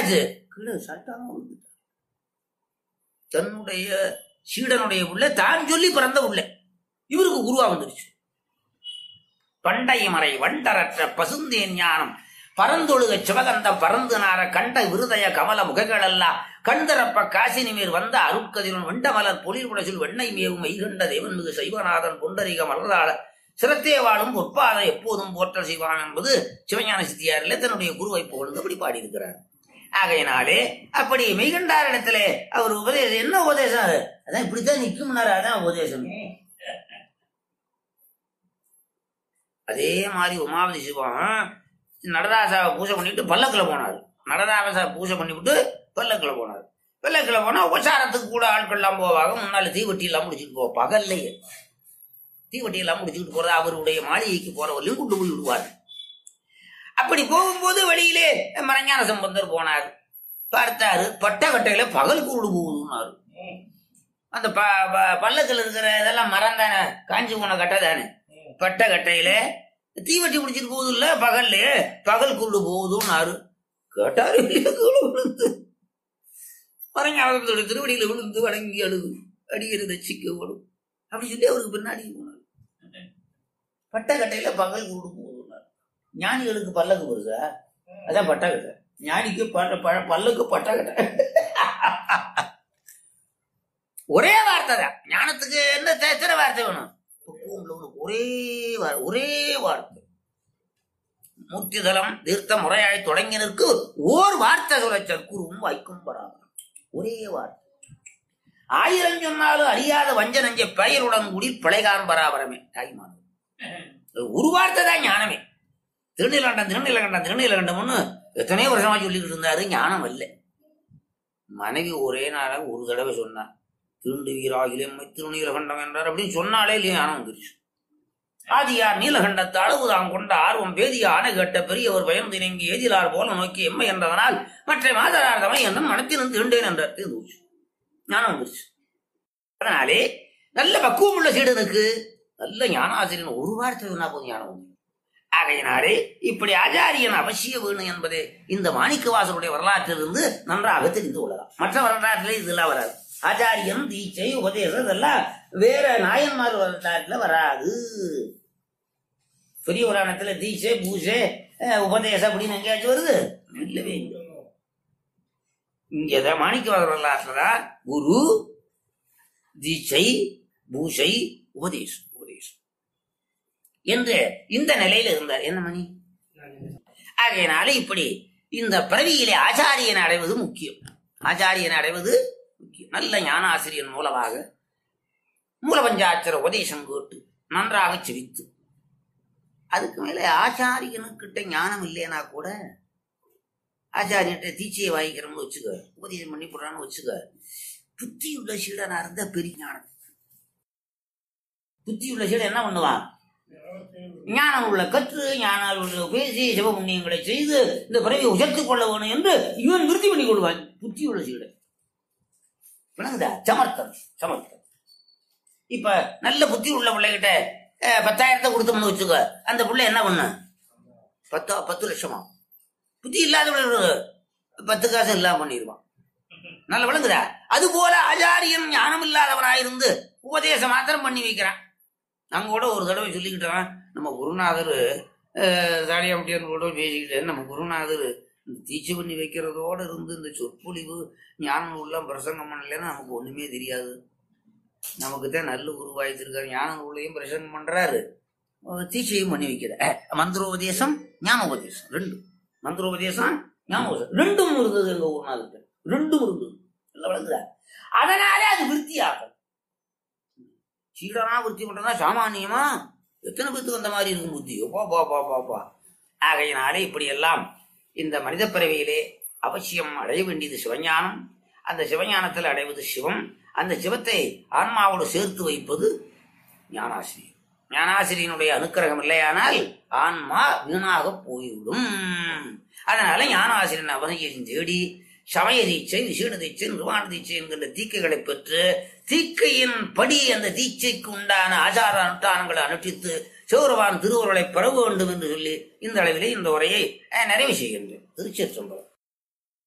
என்னாச்சு கீழே சட்டாம விழுந்துட்டார் தன்னுடைய சீடனுடைய உள்ள தான் சொல்லி பிறந்த உள்ள இவருக்கு குருவா வந்துருச்சு பண்டை மறை வண்டரற்ற பசுந்தேன் ஞானம் பரந்தொழுக சிவகந்தம் பரந்து நார கண்ட விருதய கமல முகங்களெல்லாம் கண்தரப்ப காசினி மேல் வந்த அருட்கதிரன் வெண்டமலர் பொழில் புடசில் வெண்ணை மேவும் மெய்கண்ட தேவன் மிகு சைவநாதன் புண்டரிக மலர்தாள சிரத்தே வாழும் பொற்பாத எப்போதும் போற்றல் செய்வான் என்பது சிவஞான சித்தியாரில் தன்னுடைய குருவை புகழ்ந்து அப்படி பாடியிருக்கிறார் ஆகையினாலே அப்படி மெய்கண்டாரிடத்திலே அவர் உபதேசம் என்ன உபதேசம் அது அதான் இப்படித்தான் நிற்கும்னாரு அதான் உபதேசம் அதே மாதிரி உமாவதி சிவம் நடராசாவை பூஜை பண்ணிட்டு பல்லக்கில் போனார் நடராசாவை பூஜை பண்ணிவிட்டு பல்லக்கில் போனார் பல்லக்கில் போனா உபசாரத்துக்கு கூட ஆட்கள்லாம் போவாங்க முன்னால தீவட்டி எல்லாம் முடிச்சுட்டு போவோம் பகல்லையே தீவட்டி எல்லாம் முடிச்சுட்டு போறது அவருடைய மாளிகைக்கு போறவர்களையும் கொண்டு போய் விடுவார் அப்படி போகும்போது வழியிலே மரஞான சம்பந்தர் போனார் பார்த்தாரு பட்டக்கட்டையில பகல் கூடு போகுதுன்னாரு அந்த ப ப- பல்லக்கில் இருக்கிற இதெல்லாம் மரம் தானே காஞ்சி போன கட்டை தானே பட்ட கட்டையில தீவட்டி பிடிச்சிட்டு போகுது இல்ல பகல்ல பகல் குருடு போகுதுன்னாரு கேட்டாரு கீழே விழுந்து மரஞானத்தோட திருவடியில விழுந்து வணங்கி அழுது அடிக்கிறது சிக்க ஓடும் அப்படி சொல்லி அவருக்கு பின்னாடி போனார் பட்டக்கட்டையில பகல் கூடு போகுதுன்னாரு ஞானிகளுக்கு பல்லக்கு வருதா அதான் பட்டக்கட்டை ஞானிக்கு பட்ட ப- பல்லுக்கு பட்டக்கட்டை ஒரே வார்த்தை தான் ஞானத்துக்கு என்ன த- எத்தனை வார்த்தை வேணும் பக்குவம் உள்ளவனுக்கு ஒரே வார்- ஒரே வார்த்தை மூர்த்திதலம் தீர்த்த முறையாய் தொடங்கினருக்கு ஓர் வார்த்தை சொல்ல சற்குருவும் வைக்கும் பராமரம் ஒரே வார்த்தை ஆயிரம் சொன்னாலும் அறியாத வஞ்ச நஞ்ச பெயருடன் கூடி பிழைகான் பராபரமே தாய்மானவர் ஒரு வார்த்தை தான் ஞானமே திருநீலகண்டம் திருநீலகண்டம் திருநீலகண்டம்னு எத்தனையோ வருஷமா சொல்லிட்டு இருந்தாரு ஞானம் அல்ல மனைவி ஒரே நாளாக ஒரு தடவை சொன்னா திருண்டு வீராகிலே திருநீலகண்டம் என்றார் அப்படின்னு சொன்னாலே இல்லையா ஞானம் வந்துருச்சு ஆதியார் நீலகண்டத்து அளவு தாம் கொண்ட ஆர்வம் பேதிய ஆணை கேட்ட பெரியவர் பயந்து இணங்கி ஏதிலார் போல நோக்கி எம்மை என்றதனால் மற்ற மாதரார் தமை என்னும் மனத்தினும் திருண்டேன் என்றார் தீர்ந்து போச்சு ஞானம் வந்துருச்சு அதனாலே நல்ல பக்குவம் உள்ள சீடனுக்கு நல்ல ஞானாசிரியன் ஒரு வார்த்தை சொன்னா போதும் ஞானம் வந்து ஆகையினாலே இப்படி ஆச்சாரியன் அவசிய வேணும் என்பதை இந்த மாணிக்கவாசருடைய வரலாற்றிலிருந்து நன்றாக தெரிந்து கொள்ளலாம் மற்ற வரலாற்றிலே இதெல்லாம் வராது ஆச்சாரியன் தீட்சை உபதேசம் இதெல்லாம் வேற நாயன்மார் வரலாற்றுல வராது பெரிய புராணத்துல தீட்சை பூஜை அஹ், உபதேசம் அப்படின்னு எங்கேயாச்சும் வருது இல்லவே இல்லை இங்கதான் மாணிக்கவாசர் வரலாற்றுலதான் குரு தீட்சை பூஜை உபதேசம் உபதேசம் என்று இந்த நிலையில இருந்தார் என்ன மணி ஆகையினால இப்படி இந்த பிறவியிலே ஆச்சாரியனை அடைவது முக்கியம் ஆச்சாரியனை அடைவது முக்கியம் நல்ல ஞானாசிரியன் மூலமாக மூலபஞ்சாட்சர உபதேசம் கேட்டு நன்றாக செவித்து அதுக்கு மேல ஆச்சாரியனுக்கிட்ட ஞானம் இல்லைன்னா கூட ஆச்சாரியன்ட்ட தீட்சையை வாங்கிக்கிறோம்னு வச்சுக்க உபதேசம் பண்ணி போடுறான்னு வச்சுக்க புத்தி உள்ள சீடனா இருந்தா பெரிய ஞானம் புத்தி உள்ள சீடன் என்ன பண்ணுவான் ஞானம் உள்ள கற்று ஞானம் உள்ள பேசி சிவபுண்ணியங்களை செய்து இந்த பிறவியை உயர்த்திக் கொள்ள வேணும் என்று இவன் விருத்தி பண்ணி கொள்வான் புத்தி உள்ள சீடன் விளங்குதா சமர்த்தம் சமர்த்தம் இப்ப நல்ல புத்தி உள்ள பிள்ளைகிட்ட அஹ், பத்தாயிரத்தை கொடுத்தோம்னு வச்சுக்க அந்த பிள்ளை என்ன பண்ண பத்தா பத்து லட்சமா புத்தி இல்லாத பத்து காசு இல்லாம பண்ணிடுவான் நல்ல விளங்குதா அது போல ஆச்சாரியன் ஞானம் இல்லாதவனாயிருந்து உபதேசம் மாத்திரம் பண்ணி வைக்கிறான் நாங்க கூட ஒரு தடவை சொல்லிக்கிட்டோம் நம்ம குருநாதர் தாடியாமட்டியான் கூட பேசிக்கிட்டேன் நம்ம குருநாதர் இந்த தீட்சை பண்ணி வைக்கிறதோட இருந்து இந்த சொற்பொழிவு ஞானம் உள்ள பிரசங்கம் பண்ணலைன்னா நமக்கு ஒண்ணுமே தெரியாது நமக்கு தான் நல்ல உருவாய்த்திருக்காரு ஞான நூலையும் பிரசங்கம் பண்றாரு அஹ் தீட்சையும் பண்ணி வைக்கிற அஹ் மந்திரோபதேசம் ஞானோபதேசம் ரெண்டும் மந்திரோபதேசம் ஞானோபதேசம் ரெண்டும் இருந்தது எங்க குருநாதர்கிட்ட ரெண்டும் இருந்தது நல்லா விளங்குதா அதனாலே அது விருத்தியாகும் சீடனா விருத்தி பண்றதா சாமானியமா எத்தனை பேத்துக்கு அந்த மாதிரி இருக்கும் புத்தி பா பா பா பா பா ஆகையினாலே இப்படி எல்லாம் இந்த மனித பிறவியிலே அவசியம் அடைய வேண்டியது சிவஞானம் அந்த சிவஞானத்தில் அடைவது சிவம் அந்த சிவத்தை ஆன்மாவோடு சேர்த்து வைப்பது ஞானாசிரியர் ஞானாசிரியனுடைய அனுக்கிரகம் இல்லையானால் ஆன்மா வீணாக போய்விடும் அதனால ஞானாசிரியன் அவசியம் தேடி சமய தீட்சை விசேட தீட்சை நிர்வாண தீட்சை என்கின்ற தீக்கைகளை பெற்று தீக்கையின் படி அந்த தீட்சைக்கு உண்டான ஆச்சார அனுஷ்டானங்களை அனுஷ்டித்து சிவருவான் திருவுருளை பெற வேண்டும் என்று சொல்லி இந்த அளவிலே இந்த உரையை அஹ், நிறைவு செய்கின்றேன் திருச்சிற்றம்பலம்